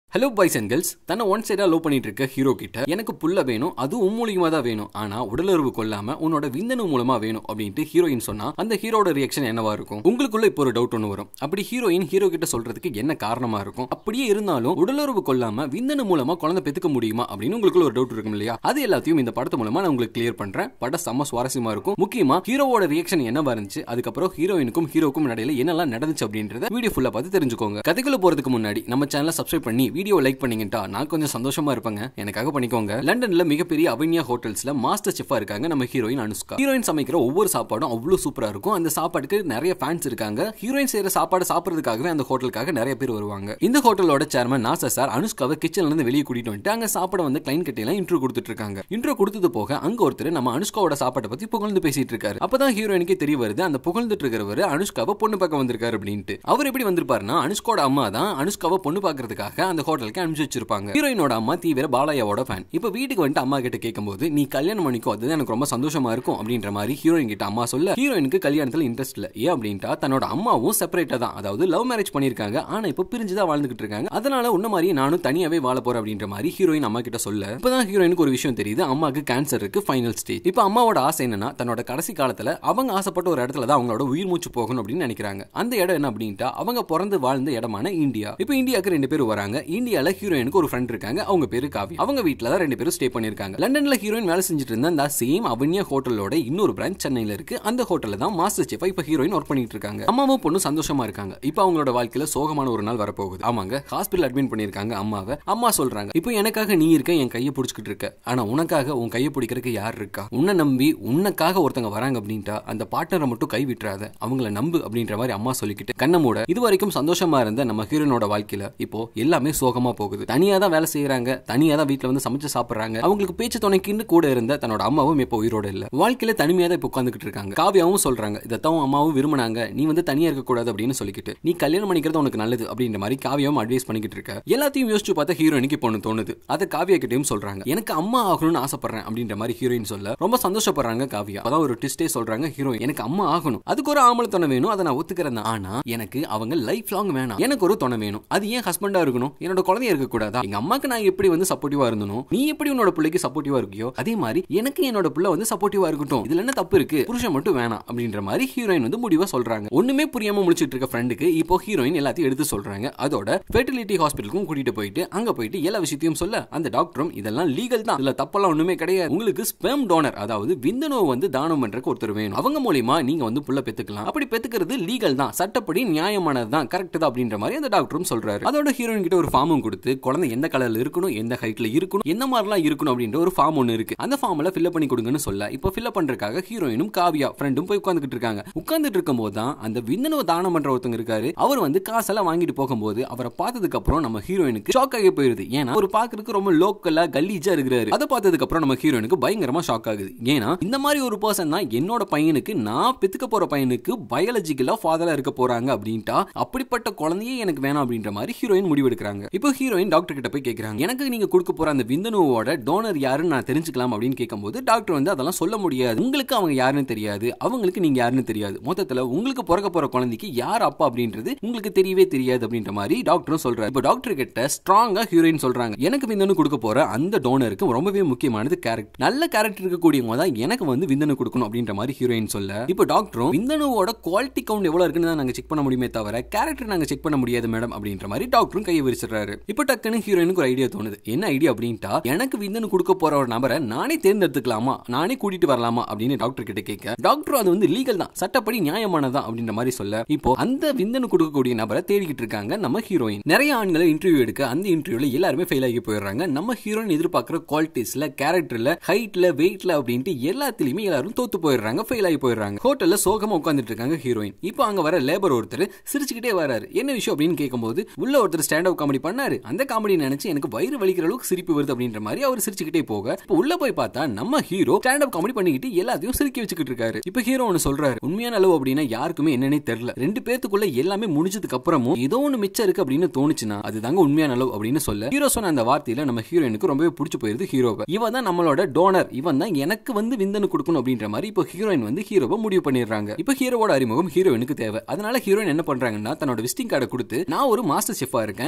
Hello boys and girls தன்னை one சைடா love பண்ணிட்டு இருக்க ஹீரோ கிட்ட எனக்கு புள்ள வேணும் அதுவும் உன் மூலியமா தான் வேணும் ஆனா உடலுறவு கொள்ளாம உன்னோட விந்தணு மூலமா வேணும் அப்படின்ட்டு ஹீரோயின் சொன்னா அந்த ஹீரோட ரியாக்ஷன் என்னவா இருக்கும் உங்களுக்குள்ள இப்போ ஒரு டவுட் ஒன்று வரும் அப்படி ஹீரோயின் ஹீரோ கிட்ட சொல்றதுக்கு என்ன காரணமா இருக்கும் அப்படியே இருந்தாலும் உடலுறவு கொள்ளாம விந்தணு மூலமா குழந்தை பெத்துக்க முடியுமா அப்படின்னு உங்களுக்குள்ள ஒரு டவுட் இருக்கும் இல்லையா அது எல்லாத்தையும் இந்த படத்து மூலமா நான் உங்களுக்கு கிளியர் பண்றேன் படம் செம்ம சுவாரஸ்யமா இருக்கும் முக்கியமா ஹீரோவோட ரியாக்ஷன் என்னவா இருந்துச்சு அதுக்கப்புறம் ஹீரோயினுக்கும் ஹீரோக்கும் இடையில என்னெல்லாம் நடந்துச்சு அப்படின்றத வீடியோ ஃபுல்லா பார்த்து தெரிஞ்சுக்கோங்க கதைக்குள்ள போறதுக்கு முன்னாடி நம்ம சேனலை சப்ஸ்கிரைப் பண்ணி வீடியோ லைக் பண்ணீங்கட்டா நான் கொஞ்சம் சந்தோஷமா இருப்பேங்க எனக்காக பண்ணிக்கோங்க லண்டன்ல மிகப்பெரிய அவன்யா ஹோட்டல்ஸ்ல மாஸ்டர் செஃபா இருக்காங்க நம்ம ஹீரோயின் அனுஷ்கா ஹீரோயின் சமைக்கிற ஒவ்வொரு சாப்பாடும் அவ்வளவு சூப்பரா இருக்கும் அந்த சாப்பாட்டுக்கு நிறைய ஃபேன்ஸ் இருக்காங்க ஹீரோயின் செய்யற சாப்பாடு சாப்பிடுறதுக்காகவே அந்த ஹோட்டலுக்காக நிறைய பேர் வருவாங்க இந்த ஹோட்டலோட சேர்மன் நாசர் சார் அனுஷ்காவை கிச்சன்ல இருந்து வெளியே கூட்டிட்டு வந்துட்டு அங்க சாப்பிட வந்து கிளைன் கிட்டையெல்லாம் இன்ட்ரோ கொடுத்துட்டு இருக்காங்க இன்ட்ரோ கொடுத்தது போக அங்க ஒருத்தர் நம்ம அனுஷ்காவோட சாப்பாட்டை பத்தி புகழ்ந்து பேசிட்டு இருக்காரு அப்பதான் ஹீரோயினுக்கே தெரிய வருது அந்த புகழ்ந்துட்டு இருக்கிறவர் அனுஷ்காவை பொண்ணு பார்க்க வந்திருக்காரு அப்படின்ட்டு அவர் எப்படி வந்திருப்பாருன்னா அனுஷ்காவோட அம்மா தான் அனுஷ்காவை பொண்ணு பார்க்கறதுக்காக அந்த ஹோட்டலுக்கு அனுப்பிச்சு வச்சிருப்பாங்க ஹீரோயினோட அம்மா தீவிர பாலாயாவோட ஃபேன் இப்போ வீட்டுக்கு வந்துட்டு அம்மா கிட்ட கேட்கும்போது நீ கல்யாணம் பண்ணிக்கோ அதுதான் எனக்கு ரொம்ப சந்தோஷமா இருக்கும் அப்படின்ற மாதிரி ஹீரோயின் கிட்ட அம்மா சொல்ல ஹீரோயினுக்கு கல்யாணத்துல இன்ட்ரெஸ்ட் இல்ல ஏன் அப்படின்ட்டா தன்னோட அம்மாவும் செப்பரேட்டா தான் அதாவது லவ் மேரேஜ் பண்ணிருக்காங்க ஆனா இப்போ பிரிஞ்சு தான் வாழ்ந்துகிட்டு இருக்காங்க அதனால உன்ன மாதிரி நானும் தனியாவே வாழ போறேன் அப்படின்ற மாதிரி ஹீரோயின் அம்மா கிட்ட சொல்ல இப்பதான் ஹீரோயினுக்கு ஒரு விஷயம் தெரியுது அம்மாக்கு கேன்சர் இருக்கு ஃபைனல் ஸ்டேஜ் இப்போ அம்மாவோட ஆசை என்னன்னா தன்னோட கடைசி காலத்துல அவங்க ஆசைப்பட்ட ஒரு இடத்துல தான் அவங்களோட உயிர் மூச்சு போகணும் அப்படின்னு நினைக்கிறாங்க அந்த இடம் என்ன அப்படின்ட்டா அவங்க பிறந்து வாழ்ந்த இடமான இந்தியா இப்போ இந்தியாவுக்கு ரெண்டு பேரும் வராங்க இந்தியால ஹீரோயினுக்கு ஒரு ஃப்ரெண்ட் இருக்காங்க அவங்க பேரு காவி அவங்க வீட்ல தான் ரெண்டு பேரும் ஸ்டே பண்ணிருக்காங்க லண்டன்ல ஹீரோயின் வேலை செஞ்சுட்டு இருந்த அந்த சேம் அவன்யா ஹோட்டலோட இன்னொரு பிரான்ச் சென்னையில இருக்கு அந்த ஹோட்டல்ல தான் மாஸ்டர் செஃபா இப்ப ஹீரோயின் ஒர்க் பண்ணிட்டு இருக்காங்க அம்மாவும் பொண்ணு சந்தோஷமா இருக்காங்க இப்போ அவங்களோட வாழ்க்கையில சோகமான ஒரு நாள் வரப்போகுது ஆமாங்க ஹாஸ்பிட்டல் அட்மிட் பண்ணிருக்காங்க அம்மாவை அம்மா சொல்றாங்க இப்போ எனக்காக நீ இருக்க என் கையை பிடிச்சிக்கிட்டு இருக்க ஆனா உனக்காக உன் கையை பிடிக்கிறதுக்கு யார் இருக்கா உன்னை நம்பி உனக்காக ஒருத்தங்க வராங்க அப்படின்ட்டா அந்த பார்ட்னரை மட்டும் கை விட்டுறாத அவங்கள நம்பு அப்படின்ற மாதிரி அம்மா சொல்லிக்கிட்டு கண்ணை மூட இது வரைக்கும் சந்தோஷமா இருந்த நம்ம ஹீரோனோட வாழ்க்கையில இப்போ எல்லாமே சோகமா போகுது தனியா தான் வேலை செய்யறாங்க தனியா தான் வீட்டுல வந்து சமைச்சு சாப்பிடுறாங்க அவங்களுக்கு பேச்சு துணைக்குன்னு கூட இருந்த தன்னோட அம்மாவும் இப்போ உயிரோட இல்ல வாழ்க்கையில தனிமையா தான் இப்போ உட்காந்துக்கிட்டு இருக்காங்க காவியாவும் சொல்றாங்க இதைத்தான் அம்மாவும் விரும்பினாங்க நீ வந்து தனியா இருக்க கூடாது அப்படின்னு சொல்லிக்கிட்டு நீ கல்யாணம் பண்ணிக்கிறது உனக்கு நல்லது அப்படின்ற மாதிரி காவியாவும் அட்வைஸ் பண்ணிக்கிட்டு இருக்க எல்லாத்தையும் யோசிச்சு பார்த்தா ஹீரோயினுக்கு இப்போ ஒன்று தோணுது அதை காவியா கிட்டயும் சொல்றாங்க எனக்கு அம்மா ஆகணும்னு ஆசைப்படுறேன் அப்படின்ற மாதிரி ஹீரோயின் சொல்ல ரொம்ப சந்தோஷப்படுறாங்க காவியா அதான் ஒரு ட்விஸ்டே சொல்றாங்க ஹீரோயின் எனக்கு அம்மா ஆகணும் அதுக்கு ஒரு ஆம்பளை துணை வேணும் அதை நான் ஒத்துக்கிறேன் தான். ஆனா எனக்கு அவங்க லைஃப் லாங் வேணாம் எனக்கு ஒரு துணை வேணும் அது ஏன் ஹஸ்பண்டா இருக்கணும் என்னோட குழந்தைய இருக்க கூடாதா எங்க அம்மாக்கு நான் எப்படி வந்து சப்போர்ட்டிவா இருந்தனும் நீ எப்படி உன்னோட பிள்ளைக்கு சப்போர்ட்டிவா இருக்கியோ அதே மாதிரி எனக்கு என்னோட பிள்ளை வந்து சப்போர்ட்டிவா இருக்கட்டும் இதுல என்ன தப்பு இருக்கு புருஷன் மட்டும் வேணாம் அப்படின்ற மாதிரி ஹீரோயின் வந்து முடிவா சொல்றாங்க ஒண்ணுமே புரியாம முடிச்சிட்டு இருக்க ஃப்ரெண்டுக்கு இப்போ ஹீரோயின் எல்லாத்தையும் எடுத்து சொல்றாங்க அதோட ஃபெர்டிலிட்டி ஹாஸ்பிட்டலுக்கும் கூட்டிட்டு போயிட்டு அங்க போயிட்டு எல்லா விஷயத்தையும் சொல்ல அந்த டாக்டரும் இதெல்லாம் லீகல் தான் இதுல தப்பெல்லாம் ஒண்ணுமே கிடையாது உங்களுக்கு ஸ்பெம் டோனர் அதாவது விந்தணுவை வந்து தானம் பண்றதுக்கு ஒருத்தர் வேணும் அவங்க மூலியமா நீங்க வந்து புள்ள பெத்துக்கலாம் அப்படி பெத்துக்கிறது லீகல் தான் சட்டப்படி நியாயமானது தான் கரெக்ட் தான் அப்படின்ற மாதிரி அந்த டாக்டரும் சொல்றாரு அதோட ஹீரோயின் கிட்ட ஒரு ஃபார்மும் கொடுத்து குழந்தை எந்த கலர்ல இருக்கணும் எந்த ஹைட்ல இருக்கணும் என்ன மாதிரிலாம் இருக்கணும் அப்படின்ற ஒரு ஃபார்ம் ஒன்று இருக்கு அந்த ஃபார்ம்ல ஃபில்அப் பண்ணி கொடுங்கன்னு சொல்ல இப்போ ஃபில்அப் பண்றதுக்காக ஹீரோயினும் காவியா ஃப்ரெண்டும் போய் உட்காந்துட்டு இருக்காங்க உட்காந்துட்டு இருக்கும்போது தான் அந்த விந்தணுவை தானம் பண்ற ஒருத்தங்க இருக்காரு அவர் வந்து காசெல்லாம் வாங்கிட்டு போகும்போது அவரை பார்த்ததுக்கு அப்புறம் நம்ம ஹீரோயினுக்கு ஷாக் ஆகி போயிருது ஏன்னா ஒரு பாக்குறதுக்கு ரொம்ப லோக்கலா கல்லீஜா இருக்கிறாரு அதை பார்த்ததுக்கு அப்புறம் நம்ம ஹீரோயினுக்கு பயங்கரமா ஷாக் ஆகுது ஏன்னா இந்த மாதிரி ஒரு பர்சன் தான் என்னோட பையனுக்கு நான் பெத்துக்க போற பையனுக்கு பயாலஜிக்கலா ஃபாதரா இருக்க போறாங்க அப்படின்ட்டா அப்படிப்பட்ட குழந்தையே எனக்கு வேணாம் அப்படின்ற மாதிரி ஹீரோயின் முடிவெடுக்கிறாங்க இப்போ ஹீரோயின் டாக்டர் கிட்ட போய் கேட்கறாங்க எனக்கு நீங்க கொடுக்க போற அந்த விந்தணுவோட டோனர் யாருன்னு நான் தெரிஞ்சுக்கலாம் அப்படின்னு கேட்கும்போது டாக்டர் வந்து அதெல்லாம் சொல்ல முடியாது உங்களுக்கு அவங்க யாருன்னு தெரியாது அவங்களுக்கு நீங்க யாருன்னு தெரியாது மொத்தத்துல உங்களுக்கு பிறக்க போற குழந்தைக்கு யார் அப்பா அப்படின்றது உங்களுக்கு தெரியவே தெரியாது அப்படின்ற மாதிரி டாக்டரும் சொல்றாரு இப்போ டாக்டர் கிட்ட ஸ்ட்ராங்கா ஹீரோயின் சொல்றாங்க எனக்கு விந்தணு கொடுக்க போற அந்த டோனருக்கு ரொம்பவே முக்கியமானது கேரக்டர் நல்ல கேரக்டர் இருக்கக்கூடியவங்க தான் எனக்கு வந்து விந்தணு கொடுக்கணும் அப்படின்ற மாதிரி ஹீரோயின் சொல்ல இப்போ டாக்டரும் விந்தணுவோட குவாலிட்டி கவுண்ட் எவ்வளவு இருக்குன்னு தான் நாங்க செக் பண்ண முடியுமே தவிர கேரக்டர் நாங்க செக் பண்ண முடியாது மேடம் அப்படின்ற மாதிரி டாக்டரும் கையை விரிச்சிடுறாரு இப்போ டக்குன்னு ஹீரோயினுக்கு ஒரு ஐடியா தோணுது என்ன ஐடியா அப்படின்ட்டா எனக்கு விந்தணு கொடுக்க போற ஒரு நபரை நானே தேர்ந்தெடுத்துக்கலாமா நானே கூட்டிட்டு வரலாமா அப்படின்னு டாக்டர் கிட்ட கேட்க டாக்டர் அது வந்து லீகல் தான் சட்டப்படி நியாயமானதான் அப்படின்ற மாதிரி சொல்ல இப்போ அந்த விந்தணு கொடுக்கக்கூடிய நபரை தேடிக்கிட்டு இருக்காங்க நம்ம ஹீரோயின் நிறைய ஆண்களை இன்டர்வியூ எடுக்க அந்த இன்டர்வியூல எல்லாருமே ஃபெயில் ஆகி போயிடுறாங்க நம்ம ஹீரோயின் எதிர்பார்க்குற குவாலிட்டிஸ்ல கேரக்டர்ல ஹைட்ல வெயிட்ல அப்படின்ட்டு எல்லாத்துலயுமே எல்லாரும் தோத்து போயிடுறாங்க ஃபெயில் ஆகி போயிடுறாங்க ஹோட்டல்ல சோகமா உட்காந்துட்டு இருக்காங்க ஹீரோயின் இப்போ அங்க வர லேபர் ஒருத்தர் சிரிச்சுக்கிட்டே வராரு என்ன விஷயம் அப்படின்னு கேட்கும்போது உள்ள ஒருத்தர் ஸ்டாண்ட் அப் காமெடி பண்ணாரு அந்த காமெடி நினைச்சு எனக்கு வயிறு வலிக்கிற அளவுக்கு சிரிப்பு வருது அப்படின்ற மாதிரி அவர் சிரிச்சுக்கிட்டே போக இப்போ உள்ள போய் பார்த்தா நம்ம ஹீரோ ஸ்டாண்ட் அப் காமெடி பண்ணிக்கிட்டு எல்லாத்தையும் சிரிக்க வச்சுக்கிட்டு இருக்காரு இப்போ ஹீரோ ஒன்று சொல்றாரு உண்மையான அளவு அப்படின்னா யாருக்குமே என்னன்னே தெரியல ரெண்டு பேத்துக்குள்ள எல்லாமே முடிஞ்சதுக்கு அப்புறமும் ஏதோ ஒன்று மிச்சம் இருக்கு அப்படின்னு தோணுச்சுன்னா அதுதாங்க உண்மையான அளவு அப்படின்னு சொல்ல ஹீரோ சொன்ன அந்த வார்த்தையில நம்ம ஹீரோயினுக்கு ரொம்பவே பிடிச்சு போயிருது ஹீரோவை இவன் தான் நம்மளோட டோனர் இவன் தான் எனக்கு வந்து விந்தனு கொடுக்கணும் அப்படின்ற மாதிரி இப்போ ஹீரோயின் வந்து ஹீரோவை முடிவு பண்ணிடுறாங்க இப்போ ஹீரோவோட அறிமுகம் ஹீரோயினுக்கு தேவை அதனால ஹீரோயின் என்ன பண்றாங்கன்னா தன்னோட விசிட்டிங் கார்டை கொடுத்து நான் ஒரு மாஸ்டர் செஃபா இருக்கேன் என்னோட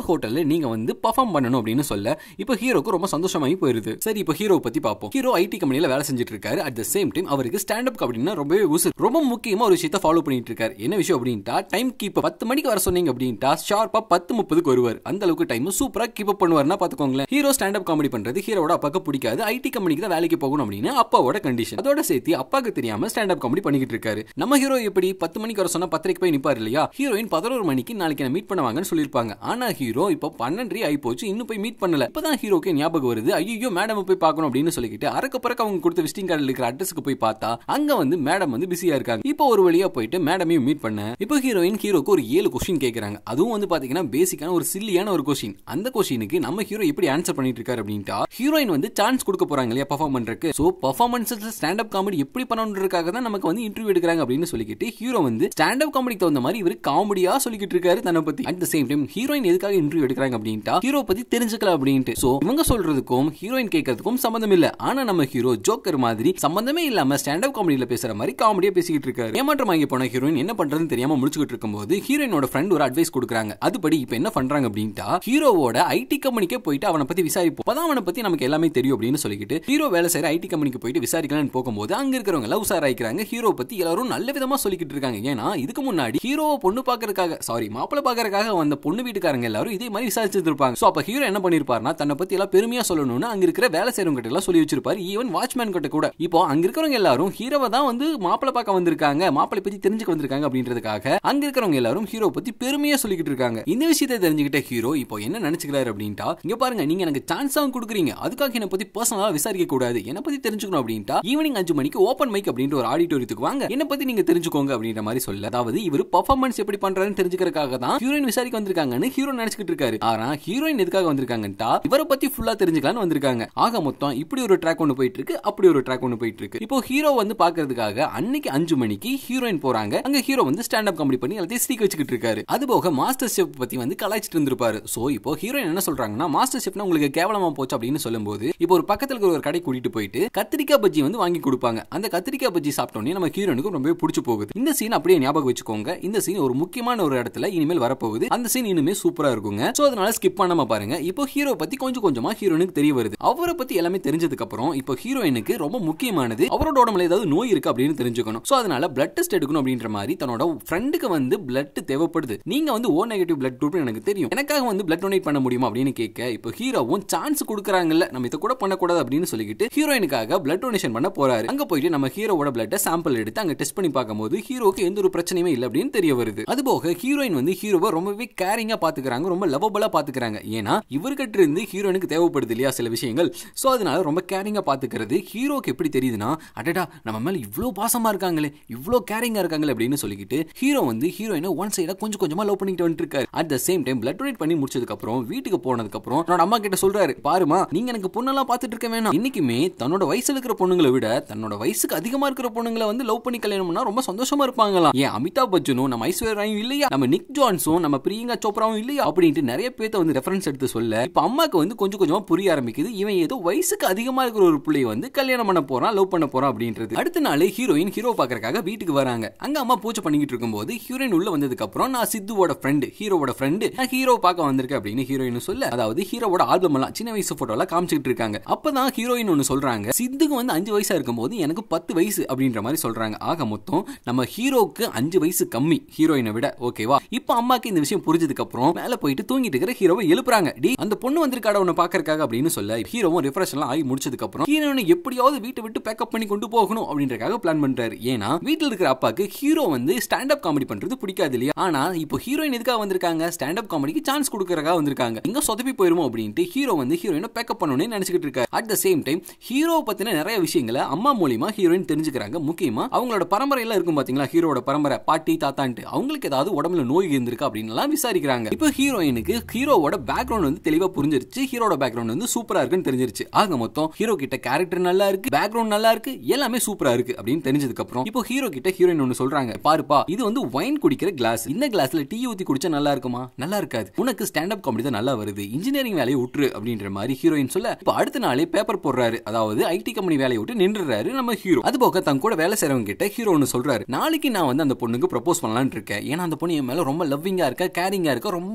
ஹோட்டல்ல நீங்க வந்து பர்ஃபார்ம் பண்ணணும் அப்படின்னு சொல்ல இப்போ ஹீரோக்கு ரொம்ப சந்தோஷமாகி போயிருது சரி இப்போ ஹீரோ பத்தி பார்ப்போம் ஹீரோ ஐடி கம்பெனில வேலை செஞ்சுட்டு இருக்காரு அட் த சேம் டைம் அவருக்கு ஸ்டாண்ட் அப் அப்படின்னா ரொம்பவே உசு ரொம்ப முக்கியமா ஒரு விஷயத்தை ஃபாலோ பண்ணிட்டு இருக்காரு என்ன விஷயம் அப்படின்ட்டா டைம் கீப் பத்து மணிக்கு வர சொன்னீங்க அப்படின்ட்டா ஷார்ப்பா பத்து முப்பதுக்கு வருவார் அந்த அளவுக்கு டைம் சூப்பரா கீப் அப் பண்ணுவார்னா பாத்துக்கோங்களேன் ஹீரோ ஸ்டாண்ட் அப் காமெடி பண்றது ஹீரோட அப்பாக்கு பிடிக்காது ஐடி கம்பெனிக்கு தான் வேலைக்கு போகணும் அப்படின்னு அப்பாவோட கண்டிஷன் அதோட சேர்த்து அப்பாக்கு தெரியாம ஸ்டாண்ட் அப் காமெடி பண்ணிக்கிட்டு இருக்காரு நம்ம ஹீரோ எப்படி பத்து மணிக்கு வர சொன்னா பத்தரைக்கு போய் நிப்பாரு இல்லையா ஹீரோயின் பதினோரு மணிக்கு நாளைக்கு நான் மீட் பண்ணுவாங்கன்னு சொல்லியிருப்பாங்க ஆனா ஹீரோ இப்போ பன்னெண்டரை ஆகி போச்சு இன்னும் போய் மீட் பண்ணல இப்பதான் ஹீரோக்கு ஞாபகம் வருது ஐயோ மேடம் போய் பார்க்கணும் அப்படின்னு சொல்லிக்கிட்டு அறக்க பறக்க அவங்க கொடுத்த விசிட்டிங் கார்டில் இருக்கிற அட்ரஸ்க்கு போய் பார்த்தா அங்க வந்து மேடம் வந்து பிஸியா இருக்காங்க இப்போ ஒரு வழியா போயிட்டு மேடமையும் மீட் பண்ண இப்போ ஹீரோயின் ஹீரோக்கு ஒரு ஏழு கொஸ்டின் கேட்கறாங்க அதுவும் வந்து பாத்தீங்கன்னா பேசிக்கான ஒரு சில்லியான ஒரு கொஸ்டின் அந்த கொஸ்டினுக்கு நம்ம ஹீரோ எப்படி ஆன்சர் பண்ணிட்டு இருக்காரு அப்படின்ட்டா ஹீரோயின் வந்து சான்ஸ் கொடுக்க போறாங்க இல்லையா பர்ஃபார்ம் பண்றதுக்கு so performance stand up comedy எப்படி பண்ணணுன்றதுக்காக தான் நமக்கு வந்து இன்டர்வியூ எடுக்கிறாங்க அப்படின்னு சொல்லிக்கிட்டு ஹீரோ வந்து ஸ்டாண்ட் அப் காமெடிக்கு தகுந்த மாதிரி இவர் காமெடியா சொல்லிக்கிட்டு இருக்காரு தன்னை பத்தி at the same time heroine எதுக்காக இன்டர்வியூ எடுக்கிறாங்க அப்படின்ட்டா ஹீரோ பத்தி தெரிஞ்சுக்கலாம் அப்படின்ட்டு சோ இவங்க சொல்றதுக்கும் ஹீரோயின் கேட்கறதுக்கும் சம்பந்தம் இல்ல ஆனா நம்ம ஹீரோ ஜோக்கர் மாதிரி சம்பந்தமே இல்லாம ஸ்டாண்ட் அப் காமெடியில பேசுற மாதிரி காமெடியா பேசிக்கிட்டு இருக்காரு ஏமாற்றம் வாங்கி போன ஹீரோயின் என்ன பண்றதுன்னு தெரியாம முடிச்சுக்கிட்டு இருக்கும்போது ஹீரோயினோட ஃப்ரெண்ட் ஒரு அட்வைஸ் கொடுக்குறாங்க அதுபடி இப்ப என்ன பண்றாங்க அப்படின்ட்டா ஹீரோவோட ஐடி கம்பெனிக்கே போயிட்டு அவனை பத்தி விசாரிப்போம் அப்பதான் அவனை பத்தி நமக்கு எல்லாமே தெரியும் அப்படின்னு சொல்லிக்கிட்டு ஹீரோ வேலை செய்யற ஐடி கம்பெனிக்கு போயிட்டு விசாரிக்கலாம்னு போகும்போது அங்க இருக்கிறவங்க எல்லாம் உசாராய்க்கிறாங்க ஹீரோ பத்தி எல்லாரும் நல்ல விதமா சொல்லிக்கிட்டு இருக்காங்க ஏன்னா இதுக்கு முன்னாடி ஹீரோவை பொண்ணு பாக்குறதுக்காக சாரி மாப்பிள்ள பாக்குறதுக்காக வந்த பொண்ணு வீட்டுக்காரங்க எல்லாரும் இதே மாதிரி விசாரிச்சுட்டு இருப்பாங்க சோ அப்ப ஹீரோ என்ன பண்ணிருப்பாருன்னா தன்னை பத்தி எல்லாம் பெருமையா சொல்லணும்னு அங்க இருக்கிற வேலை செய்யறவங்க கிட்ட எல்லாம் சொல்லி வச்சிருப்பாரு ஈவன் வாட்ச்மேன் கிட்ட கூட இப்போ அங்க இருக்கிறவங்க எல்லாரும் ஹீரோவை தான் வந்து மாப்பிள்ள பார்க்க வந்திருக்காங்க மாப்பிள்ளை பத்தி தெரிஞ்சுக்க வந்திருக்காங்க அப்படின்றதுக்காக அங்க இருக்கிறவங்க எல்லாரும் ஹீரோ பத்தி பெருமையா சொல்லிக்கிட்டு இருக்காங்க இந்த விஷயத்தை தெரிஞ்சுக்கிட்ட ஹீரோ இப்போ என்ன நினைச்சுக்கிறாரு அப்படின்ட்டா இங்க பாருங்க நீங்க எனக்கு சான்ஸ் தான் கொடுக்குறீங்க அதுக்காக என்ன பத்தி பர்சனலா விசாரிக்க கூடாது என்ன பத்தி தெரிஞ்சுக்கணும் அப்படின்ட்டா ஈவினிங் அஞ்சு மணிக்கு ஓப்பன் மைக் அப்படின்ற ஒரு ஆடிட்டோரியத்துக்கு வாங்க என்ன பத்தி நீங்க தெரிஞ்சுக்கோங்க அப்படின்ற மாதிரி சொல்ல அதாவது இவர் பர்ஃபார்மன்ஸ் எப்படி பண்றாருன்னு தெரிஞ்சுக்கிறதுக்காக தான் ஹீரோயின் விசாரிக்க வந்திருக்காங்கன்னு ஹீரோ நினைச்சுக்கிட்டு இருக்காரு ஆனா ஹீரோயின் எதுக்காக வந்திருக்காங்கன்ட்டா இவரை பத்தி ஃபுல்லா தெரிஞ்சுக்கலாம்னு வந்திருக்காங்க ஆக மொத்தம் இப்படி ஒரு ட்ராக் ஒன்று போயிட்டு இருக்கு அப்படி ஒரு ட்ராக் ஒன்று போயிட்டு இருக்கு இப்போ ஹீரோ வந்து பாக்குறதுக்காக அன்னைக்கு அஞ்சு மணிக்கு ஹீரோயின் போறாங்க அங்க ஹீரோ வந்து ஸ்டாண்ட் அப் காமெடி பண்ணி எல்லாத்தையும் ஸ்ரீக் வச்சுக்கிட்டு இருக்காரு அது போக மாஸ்டர் ஷெஃப் பத்தி வந்து கலாய்ச்சிட்டு இருந்திருப்பாரு சோ இப்போ ஹீரோயின் என்ன சொல்றாங்கன்னா மாஸ்டர் ஷெஃப்னா உங்களுக்கு கேவலமா போச்சு அப்படின்னு சொல்லும்போது இப்போ ஒரு பக்கத்துல இருக்கிற ஒரு கடை கூட்டிட்டு போயிட்டு கத்திரிக்காய் பஜ்ஜி வந்து வாங்கி கொடுப்பாங்க அந்த கத்திரிக்காய் பஜ்ஜி சாப்பிட்டோன்னே நம்ம ஹீரோனுக்கு ரொம்பவே பிடிச்சு போகுது இந்த சீன் அப்படியே ஞாபகம் வச்சுக்கோங்க இந்த சீன் ஒரு முக்கியமான ஒரு இடத்துல இனிமேல் வரப்போகுது அந்த சீன் இனிமே சூப்பரா இருக்குங்க சோ அதனால ஸ்கிப் பண்ணாம பாருங்க இப்போ ஹீரோ பத்தி கொஞ்சம் கொஞ்சமா ஹீரோனுக்கு தெரிய வருது அவரை பத்தி எல்லாமே தெரிஞ்சதுக்கு அப்புறம் இப்போ ஹீரோயினுக்கு ரொம்ப முக்கியமானது அவரோட உடம்புல ஏதாவது நோய் இருக்கு அப்படின்னு தெரிஞ்சுக்கணும் சோ அதனால பிளட் டெஸ்ட் எடுக்கணும் அப்படின்ற மாதிரி தன்னோட ஃப்ரெண்டுக்கு வந்து பிளட் தேவைப்படுது நீங்க வந்து ஓ நெகட்டிவ் பிளட் குரூப் எனக்கு தெரியும் எனக்காக வந்து பிளட் டொனேட் பண்ண முடியுமா அப்படின்னு கேட்க இப்போ ஹீரோவும் சான்ஸ் கொடுக்குறாங்கல்ல நம்ம இதை கூட பண்ணக்கூடாது அப்படின்னு சொல்லிக்கிட்டு ஹீரோயினுக்காக பிளட் டொனேஷன் பண்ண போறாரு அங்க போயிட்டு நம்ம ஹீரோவோட பிளட் சாம்பிள் எடுத்து அங்க டெஸ்ட் பண்ணி பார்க்கும்போது ஹீரோக்கு எந்த ஒரு பிரச்சனையுமே இல்லை அப்படின்னு தெரிய வருது அது போக ஹீரோயின் வந்து ஹீரோவை ரொம்பவே கேரிங்கா பாத்துக்கிறாங்க ரொம்ப லவபலா பாத்துக்கிறாங்க ஏன்னா இவர்கிட்ட இருந்து ஹீரோயினுக்கு தேவைப்படுது இல்லையா சில விஷயங்கள் சோ அதனால ரொம்ப கேரிங்கா பாத்துக்கிறது ஹீரோக்கு எப்படி தெரியுதுன்னா அடடா நம்ம மேல இவ்வளவு பாசமா இருக்காங்களே இவ்வளவு கேரிங்கா இருக்காங்களே அப்படின்னு சொல்லிக்கிட்டு ஹீரோ வந்து ஹீரோயினை ஒன் சைடா கொஞ்சம் கொஞ்சமா லவ் பண்ணிட்டு வந்துட்டு இருக்காரு at the same time blood donate பண்ணி முடிச்சதுக்கு அப்புறம் வீட்டுக்கு போனதுக்கு அப்புறம் என்னோட அம்மா கிட்ட சொல்றாரு பாருமா நீங்க எனக்கு பொண்ணெல்லாம் பார்த்துட்டு இருக்க வேணாம் இன்னைக்குமே தன்னோட வயசுல இருக்கிற பொண்ணுங்களை விட தன்னோட வயசுக்கு அதிகமா இருக்கிற பொண்ணுங்களை வந்து லவ் பண்ணி கல்யாணம் பண்ணா ரொம்ப சந்தோஷமா இருப்பாங்களாம் ஏன் அமிதாப் பச்சனும் நம்ம ஐஸ்வர்யாயும் இல்லையா நம்ம நிக் ஜான்ஸும் நம்ம பிரியங்கா சோப்ராவும் இல்லையா அப்படின்ட்டு நிறைய பேர்த்த வந்து ரெஃபரன்ஸ் எடுத்து சொல்ல இப்ப அம்மாக்கு வந்து கொஞ்சம் கொஞ்சமா புரிய ஆரம்பிக்குது இவன் ஏதோ வயசுக்கு அதிகமா இருக்கிற ஒரு பிள்ளைய வந்து கல்யாணம் பண்ண போறான் லவ் பண்ண போறான் அப்படின்றது அடுத்த நாள் ஹீரோயின் ஹீரோ பாக்குறதுக்காக வீட்டுக்கு வராங்க அங்க அம்மா பூஜை பண்ணிக்கிட்டு இருக்கும்போது ஹீரோயின் உள்ள வந்ததுக்கு அப்புறம் நான் சித்துவோட ஃப்ரெண்டு ஹீரோவோட ஃப்ரெண்டு நான் ஹீரோ பார்க்க வந்திருக்கேன் அப்படின்னு ஹீரோயின் சொல்ல அதாவது ஹீரோவோட ஆல்பம் எல்லாம் சின்ன வயசு போட்டோ எல்லாம் காமிச்சிட்டு இருக்காங்க அப்பதான் ஹீரோயின் ஒன்னு சொல்றாங்க சித்துக்கு வந்து அஞ்சு வயசா இருக்கும்போது எனக்கு பத்து வயசு அப்படின்ற மாதிரி சொல்றாங்க ஆக மொத்தம் நம்ம ஹீரோக்கு அஞ்சு வயசு கம்மி ஹீரோயினை விட ஓகேவா இப்போ அம்மாக்கு இந்த விஷயம் புரிஞ்சதுக்கு அப்புறம் மேல போயிட்டு தூங்கிட்டு இருக்கிற ஹீரோவை எழுப்புறாங்க டி அந்த பொண்ணு வந்திருக்காட உன்னை பாக்கறக்காக அப்படின்னு சொல்ல ஹீரோவும் ரிஃப்ரெஷ் எல்லாம் ஆகி முடிச்சதுக்கு அப்புறம் ஹீரோயினை எப்படியாவது வீட்டை விட்டு பேக்கப் பண்ணி கொண்டு போகணும் அப்படின்றக்காக பிளான் பண்றாரு ஏன்னா வீட்டில் இருக்கிற அப்பாக்கு ஹீரோ வந்து ஸ்டாண்ட் அப் காமெடி பண்றது பிடிக்காது இல்லையா ஆனா இப்போ ஹீரோயின் எதுக்காக வந்திருக்காங்க ஸ்டாண்ட் அப் காமெடிக்கு சான்ஸ் கொடுக்கறக்காக வந்திருக்காங்க இங்க சொதப்பி போயிருமோ அப்படின்ட்டு ஹீரோ வந்து ஹீரோயினை பேக்கப் பண்ணணும்னு நினைச்சுக்கிட்டு இருக்காரு at the same time hero பத்தின நிறைய விஷயங்களை அம்மா மூலியமா ஹீரோயின் தெரிஞ்சுக்கிறாங்க முக்கியமா அவங்களோட பரம்பரை எல்லாம் இருக்கும் பாத்தீங்களா ஹீரோட பரம்பரை பாட்டி தாத்தான்ட்டு அவங்களுக்கு ஏதாவது உடம்புல நோய் இருந்திருக்கு அப்படின்னு எல்லாம் விசாரிக்கிறாங்க இப்போ ஹீரோயினுக்கு ஹீரோவோட பேக்ரவுண்ட் வந்து தெளிவா புரிஞ்சிருச்சு ஹீரோட பேக்ரவுண்ட் வந்து சூப்பரா இருக்குன்னு தெரிஞ்சிருச்சு ஆக மொத்தம் ஹீரோ கிட்ட கேரக்டர் நல்லா இருக்கு பேக்ரவுண்ட் நல்லா இருக்கு எல்லாமே சூப்பரா இருக்கு அப்படின்னு தெரிஞ்சதுக்கு அப்புறம் இப்போ ஹீரோ கிட்ட ஹீரோயின் ஒன்னு சொல்றாங்க பாருப்பா இது வந்து ஒயின் குடிக்கிற கிளாஸ் இந்த கிளாஸ்ல டீ ஊத்தி குடிச்சா நல்லா இருக்குமா நல்லா இருக்காது உனக்கு ஸ்டாண்ட் அப் காமெடி தான் நல்லா வருது இன்ஜினியரிங் வேலையை விட்டுரு அப்படின்ற மாதிரி ஹீரோயின் சொல்ல இப்போ அடுத்த நாளே பேப்பர் போடுறாரு அதாவது ஐடி கம்பெனி வேலையை விட்டு நின்றுறாரு நம்ம ஹீரோ அது போக தன் கூட வேலை செய்றவங்க கிட்ட ஹீரோ ஒன்னு சொல்றாரு நாளைக்கு நான் வந்து அந்த பொண்ணுக்கு ப்ரப்போஸ் பண்ணலாம்னு இருக்கேன் ஏன்னா அந்த பொண்ணு என் மேல ரொம்ப லவ்விங்கா இருக்கா கேரிங்கா இருக்கா ரொம்ப வந்து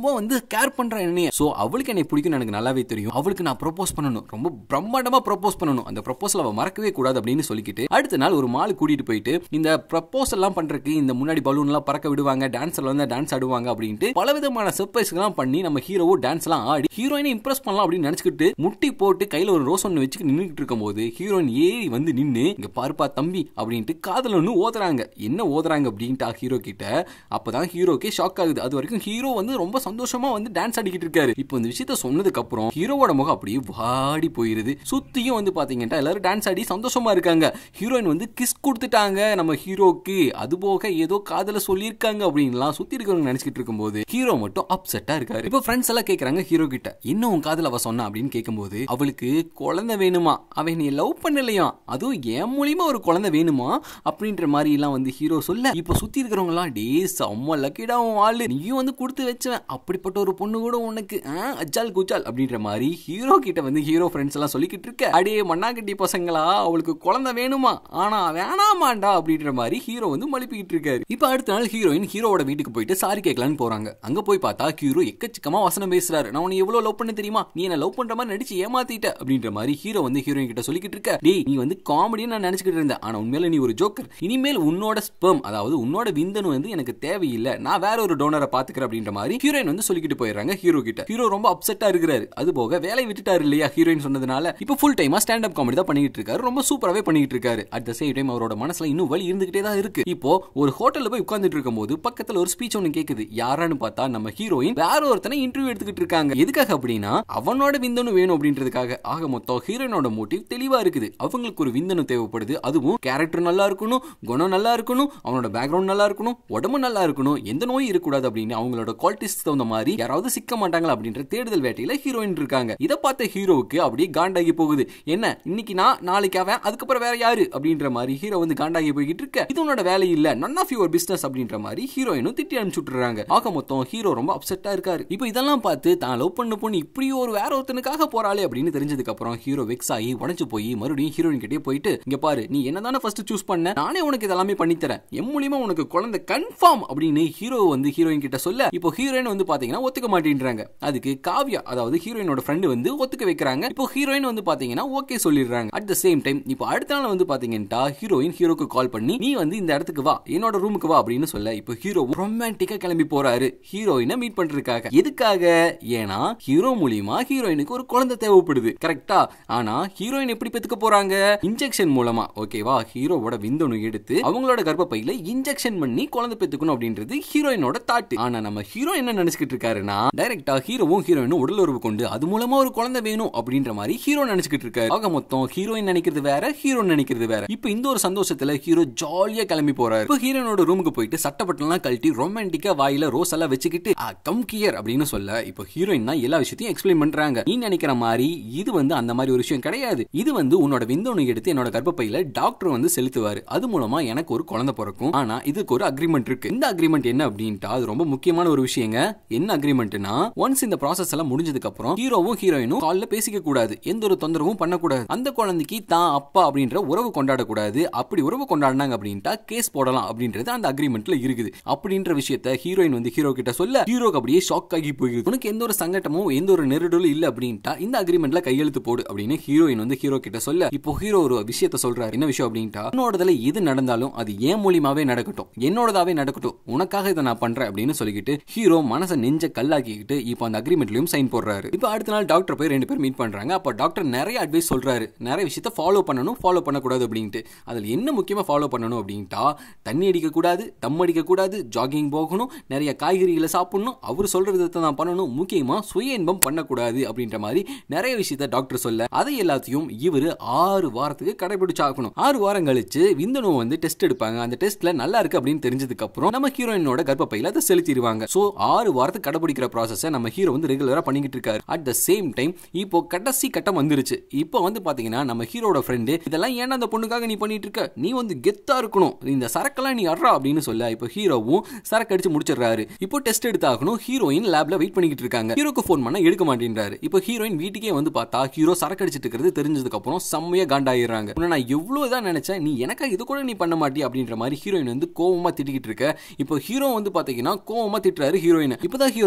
கேர் பண்றா என்னைய சோ அவளுக்கு என்னை பிடிக்கும் எனக்கு நல்லாவே தெரியும் அவளுக்கு நான் ப்ரொபோஸ் பண்ணணும் ரொம்ப பிரம்மாண்டமா ப்ரொபோஸ் பண்ணணும் அந்த ப்ரொபோசல் அவ மறக்கவே கூடாது அப்படின்னு சொல்லிக்கிட்டு அடுத்த நாள் ஒரு மால் கூட்டிட்டு போயிட்டு இந்த ப்ரப்போசல் எல்லாம் பண்றதுக்கு இந்த முன்னாடி பலூன் எல்லாம் பறக்க விடுவாங்க டான்ஸ்ல வந்து டான்ஸ் ஆடுவாங்க அப்படின்ட்டு பல விதமான சர்ப்ரைஸ் எல்லாம் பண்ணி நம்ம ஹீரோவோ டான்ஸ் எல்லாம் ஆடி ஹீரோயினை இம்ப்ரெஸ் பண்ணலாம் அப்படின்னு நினைச்சுக்கிட்டு முட்டி போட்டு கையில ஒரு ரோஸ் ஒன்று வச்சுட்டு நின்றுட்டு இருக்கும் போது ஹீரோயின் ஏறி வந்து நின்று இங்க பாருப்பா தம்பி அப்படின்ட்டு காதல் ஒன்று ஓதுறாங்க என்ன ஓதுறாங்க அப்படின்ட்டு ஹீரோ கிட்ட அப்பதான் ஹீரோக்கே ஷாக் ஆகுது அது வரைக்கும் ஹீரோ வந்து ரொம்ப சந்தோஷமா வந்து டான்ஸ் ஆடிக்கிட்டு இருக்காரு இப்போ இந்த விஷயத்த சொன்னதுக்கு அப்புறம் ஹீரோவோட முகம் அப்படியே வாடி போயிருது சுத்தியும் வந்து பாத்தீங்கன்னா எல்லாரும் டான்ஸ் ஆடி சந்தோஷமா இருக்காங்க ஹீரோயின் வந்து கிஸ் கொடுத்துட்டாங்க நம்ம ஹீரோக்கு அது போக ஏதோ காதல சொல்லியிருக்காங்க அப்படின்லாம் சுத்தி இருக்கிறவங்க நினைச்சிட்டு இருக்கும்போது ஹீரோ மட்டும் அப்செட்டா இருக்காரு இப்போ ஃப்ரெண்ட்ஸ் எல்லாம் கேக்குறாங்க ஹீரோ கிட்ட இன்னும் உன் காதல அவ சொன்னா அப்படின்னு கேட்கும்போது அவளுக்கு குழந்தை வேணுமா அவன் நீ லவ் பண்ணலையா அதுவும் என் மூலியமா ஒரு குழந்தை வேணுமா அப்படின்ற மாதிரி எல்லாம் வந்து ஹீரோ சொல்ல இப்போ சுத்தி இருக்கிறவங்க எல்லாம் டே செம்ம லக்கிடா உன் ஆளு நீயும் வந்து கொடுத்து வச்சுவேன் அப்படிப்பட்ட ஒரு பொண்ணு கூட உனக்கு ஆ, அச்சால் குச்சால் அப்படின்ற மாதிரி ஹீரோ கிட்ட வந்து ஹீரோ ஃப்ரெண்ட்ஸ் எல்லாம் சொல்லிக்கிட்டு இருக்க அடே மண்ணாக்கட்டி பசங்களா அவளுக்கு குழந்தை வேணுமா ஆனா வேணாமாண்டா அப்படின்ற மாதிரி ஹீரோ வந்து மழுப்பிக்கிட்டு இருக்காரு இப்போ அடுத்த நாள் ஹீரோயின் ஹீரோவோட வீட்டுக்கு போயிட்டு சாரி கேட்கலான்னு போறாங்க அங்க போய் பார்த்தா ஹீரோ எக்கச்சக்கமா வசனம் பேசுறாரு நான் உன்னை எவ்வளவு லவ் பண்ண தெரியுமா நீ என்ன லவ் பண்ற மாதிரி நடிச்சு ஏமாத்திட்ட அப்படின்ற மாதிரி ஹீரோ வந்து ஹீரோயின் கிட்ட சொல்லிக்கிட்டு இருக்க டேய் நீ வந்து காமெடின்னு நான் நினைச்சுக்கிட்டு இருந்தேன் ஆனா உண்மையில நீ ஒரு ஜோக்கர் இனிமேல் உன்னோட ஸ்பெர்ம் அதாவது உன்னோட விந்தனு வந்து எனக்கு தேவையில்லை நான் வேற ஒரு டோனரை பாத்துக்கிறேன் அப்படின்ற மாதிரி ஹீரோயின் வந்து சொல்லிக்கிட்டு போயிடுறாங்க ஹீரோ கிட்ட ஹீரோ ரொம்ப அப்செட்டா இருக்கிறாரு அது போக வேலையை விட்டுட்டாரு இல்லையா ஹீரோயின் சொன்னதுனால இப்போ ஃபுல் டைமா ஸ்டாண்ட் அப் காமெடி தான் பண்ணிட்டு இருக்காரு ரொம்ப சூப்பராகவே பண்ணிட்டு இருக்காரு அட் த சேம் டைம் அவரோட மனசுல இன்னும் வலி இருந்துகிட்டே தான் இருக்கு இப்போ ஒரு ஹோட்டல்ல போய் உட்கார்ந்துட்டு இருக்கும்போது பக்கத்துல ஒரு ஸ்பீச் ஒன்று கேக்குது யாரான்னு பார்த்தா நம்ம ஹீரோயின் வேற ஒருத்தனை இன்டர்வியூ எடுத்துக்கிட்டு இருக்காங்க எதுக்காக அப்படின்னா அவனோட விந்தனு வேணும் அப்படின்றதுக்காக ஆக மொத்தம் ஹீரோயினோட மோட்டிவ் தெளிவா இருக்குது அவங்களுக்கு ஒரு விந்தனு தேவைப்படுது அதுவும் கேரக்டர் நல்லா இருக்கணும் குணம் நல்லா இருக்கணும் அவனோட பேக்ரவுண்ட் நல்லா இருக்கணும் உடம்பு நல்லா இருக்கணும் எந்த நோயும் இருக்கக்கூடாது அப்படின்னு அவங்களோட குவாலிட்டிஸ் தகுந்த மாதிரி யாராவது சிக்க மாட்டாங்களா அப்படின்ற தேடுதல் வேட்டையில ஹீரோயின் இருக்காங்க இதை பார்த்த ஹீரோவுக்கு அப்படியே காண்டாகி போகுது என்ன இன்னைக்கு நான் நாளைக்கு அவன் அதுக்கப்புறம் வேற யாரு அப்படின்ற மாதிரி ஹீரோ வந்து காண்டாகி போய்கிட்டு இருக்க இது உன்னோட வேலை இல்ல நன் ஆஃப் யுவர் பிசினஸ் அப்படின்ற மாதிரி ஹீரோயினும் திட்டி அனுப்பிச்சு விட்டுறாங்க ஆக மொத்தம் ஹீரோ ரொம்ப அப்செட்டா இருக்காரு இப்போ இதெல்லாம் பார்த்து தான் லவ் பண்ண பொண்ணு இப்படி ஒரு வேற ஒருத்தனுக்காக போறாளே அப்படின்னு தெரிஞ்சதுக்கு அப்புறம் ஹீரோ வெக்ஸ் ஆகி உடஞ்சு போய் மறுபடியும் ஹீரோயின் கிட்டே போயிட்டு இங்க பாரு நீ என்னதானே ஃபர்ஸ்ட் சூஸ் பண்ண நானே உனக்கு இதெல்லாமே பண்ணி தரேன் என் மூலியமா உனக்கு குழந்தை கன்ஃபார்ம் அப்படின்னு ஹீரோ வந்து ஹீரோயின் கிட்ட சொல்ல இப்போ ஹீரோயின் வந்து பாத்தீங்கன்னா ஒத்துக்க மாட்டேன்றாங்க அதுக்கு காவ்யா அதாவது ஹீரோயினோட ஃப்ரெண்டு வந்து ஒத்துக்க வைக்கிறாங்க இப்போ ஹீரோயின் வந்து பாத்தீங்கன்னா ஓகே சொல்லிடுறாங்க அட் த சேம் டைம் இப்போ அடுத்த நாள் வந்து பாத்தீங்கன்னா ஹீரோயின் ஹீரோக்கு கால் பண்ணி நீ வந்து இந்த இடத்துக்கு வா என்னோட ரூமுக்கு வா அப்படின்னு சொல்ல இப்போ ஹீரோ ரொமான்டிக்கா கிளம்பி போறாரு ஹீரோயினை மீட் பண்றதுக்காக எதுக்காக ஏன்னா ஹீரோ மூலியமா ஹீரோயினுக்கு ஒரு குழந்தை தேவைப்படுது கரெக்டா ஆனா ஹீரோயின் எப்படி பெத்துக்க போறாங்க இன்ஜெக்ஷன் மூலமா ஓகேவா ஹீரோவோட விந்தணு எடுத்து அவங்களோட கர்ப்பப்பையில இன்ஜெக்ஷன் பண்ணி குழந்தை பெத்துக்கணும் அப்படின்றது ஹீரோயினோட தாட்டு ஆனா நம்ம ஹீரோ என்ன நினைச்சுக்கிட்டு இருக்காருன்னா டைரக்டா ஹீரோவும் ஹீரோயினும் உடல் உறவு கொண்டு அது மூலமா ஒரு குழந்தை வேணும் அப்படின்ற மாதிரி ஹீரோ நினைச்சுக்கிட்டு இருக்காரு ஆக மொத்தம் ஹீரோயின் நினைக்கிறது வேற ஹீரோ நினைக்கிறது வேற இப்போ இந்த ஒரு சந்தோஷத்துல ஹீரோ ஜாலியா கிளம்பி போறாரு இப்போ ஹீரோனோட ரூமுக்கு போயிட்டு சட்டப்பட்டெல்லாம் கழட்டி ரொமான்டிக்கா வாயில ரோஸ் எல்லாம் வச்சுக்கிட்டு கம் கியர் அப்படின்னு சொல்ல இப்போ ஹீரோயின் தான் எல்லா விஷயத்தையும் எக்ஸ்பிளைன் பண்றாங்க நீ நினைக்கிற மாதிரி இது வந்து அந்த மாதிரி ஒரு விஷயம் கிடையாது இது வந்து உன்னோட விந்தோணு எடுத்து என்னோட கர்ப்பப்பையில டாக்டர் வந்து செலுத்துவாரு அது மூலமா எனக்கு ஒரு குழந்தை பிறக்கும் ஆனா இதுக்கு ஒரு அக்ரிமெண்ட் இருக்கு இந்த அக்ரிமெண்ட் என்ன அப்படின்ட்டா அது ரொம்ப முக்கியமான ஒரு விஷயங்க என்ன அக்ரிமெண்ட்னா ஒன்ஸ் இந்த ப்ராசஸ் எல்லாம் முடிஞ்சதுக்கு அப்புறம் ஹீரோவும் ஹீரோயினும் கால்ல பேசிக்க கூடாது எந்த ஒரு தொந்தரவும் பண்ணக்கூடாது அந்த குழந்தைக்கு தான் அப்பா அப்படின்ற உறவு கொண்டாடக்கூடாது அப்படி உறவு கொண்டாடினாங்க அப்படின்ட்டா கேஸ் போடலாம் அப்படின்றது அந்த அக்ரிமெண்ட்ல இருக்குது அப்படின்ற விஷயத்த ஹீரோயின் வந்து ஹீரோ கிட்ட சொல்ல ஹீரோக்கு அப்படியே ஷாக் ஆகி போயிருக்கு உனக்கு எந்த ஒரு சங்கட்டமும் எந்த ஒரு நெருடலும் இல்ல அப்படின்ட்டா இந்த அக்ரிமெண்ட்ல கையெழுத்து போடு அப்படின்னு ஹீரோயின் வந்து ஹீரோ கிட்ட சொல்ல இப்போ ஹீரோ ஒரு விஷயத்த சொல்றாரு என்ன விஷயம் அப்படின்ட்டா உன்னோடதுல எது நடந்தாலும் அது ஏன் மூலியமாவே நடக்கட்டும் என்னோடதாவே நடக்கட்டும் உனக்காக இதை நான் பண்றேன் அப்படின்னு சொல்லிக்கிட்டு ஹீரோ மனசை நெஞ்ச கல்லாக்கிக்கிட்டு இப்போ அந்த அக்ரிமெண்ட்லயும் சைன் போடுறாரு இப்போ அடுத்த நாள் டாக்டர் போய் ரெண்டு பேர் மீட் பண்றாங்க அப்போ டாக்டர் நிறைய அட்வைஸ் சொல்றாரு நிறைய விஷயத்த ஃபாலோ பண்ணணும் ஃபாலோ பண்ணக்கூடாது அப்படின்ட்டு அதில் என்ன முக்கியமாக ஃபாலோ பண்ணணும் அப்படின்ட்டா தண்ணி அடிக்கக்கூடாது தம் அடிக்கக்கூடாது ஜாகிங் போகணும் நிறைய காய்கறிகளை சாப்பிடணும் அவர் சொல்ற விதத்தை தான் பண்ணணும் முக்கியமாக சுய இன்பம் பண்ணக்கூடாது அப்படின்ற மாதிரி நிறைய விஷயத்த டாக்டர் சொல்ல அதை எல்லாத்தையும் இவர் ஆறு வாரத்துக்கு கடைபிடிச்சாகணும் ஆறு வாரம் கழிச்சு விந்தணு வந்து டெஸ்ட் எடுப்பாங்க அந்த டெஸ்ட்ல நல்லா இருக்கு அப்படின்னு தெரிஞ்சதுக்கு அப்புறம் நம்ம ஹீரோயினோட கர்ப்பப்பையில அதை செலுத்திடுவாங்க ஸோ ஆறு வாரத்துக்கு கடைபிடிக்கிற ப்ராசஸை நம்ம ஹீரோ வந்து ரெகுலரா பண்ணிக்கிட்டு இருக்காரு அட் த சேம் டைம் இப்போ கடைசி கட்டம் வந்துருச்சு இப்போ வந்து பாத்தீங்கன்னா நம்ம ஹீரோட ஃப்ரெண்டு இதெல்லாம் ஏன்னா அந்த பொண்ணுக்காக நீ பண்ணிட்டு இருக்க நீ வந்து கெத்தா இருக்கணும் இந்த சரக்கெல்லாம் நீ அறா அப்படின்னு சொல்ல இப்போ ஹீரோவும் சரக்கு அடிச்சு முடிச்சிடுறாரு இப்போ டெஸ்ட் எடுத்தாகணும் ஹீரோயின் லேப்ல வெயிட் பண்ணிக்கிட்டு இருக்காங்க ஹீரோக்கு ஃபோன் பண்ணா எடுக்க மாட்டேன்றாரு இப்போ ஹீரோயின் வீட்டுக்கே வந்து பார்த்தா ஹீரோ சரக்கு அடிச்சிட்டு இருக்கிறது தெரிஞ்சதுக்கு அப்புறம் செம்மையா காண்டாயிடுறாங்க உன்னை நான் எவ்வளவு தான் நினைச்சேன் நீ எனக்காக இது கூட நீ பண்ண மாட்டியா அப்படின்ற மாதிரி ஹீரோயின் வந்து கோவமா திட்டிக்கிட்டு இருக்க இப்போ ஹீரோ வந்து பாத்தீங்கன்னா கோவமா திட்டுறாரு ஹீரோயின் இப்போதான் ஹீரோயின்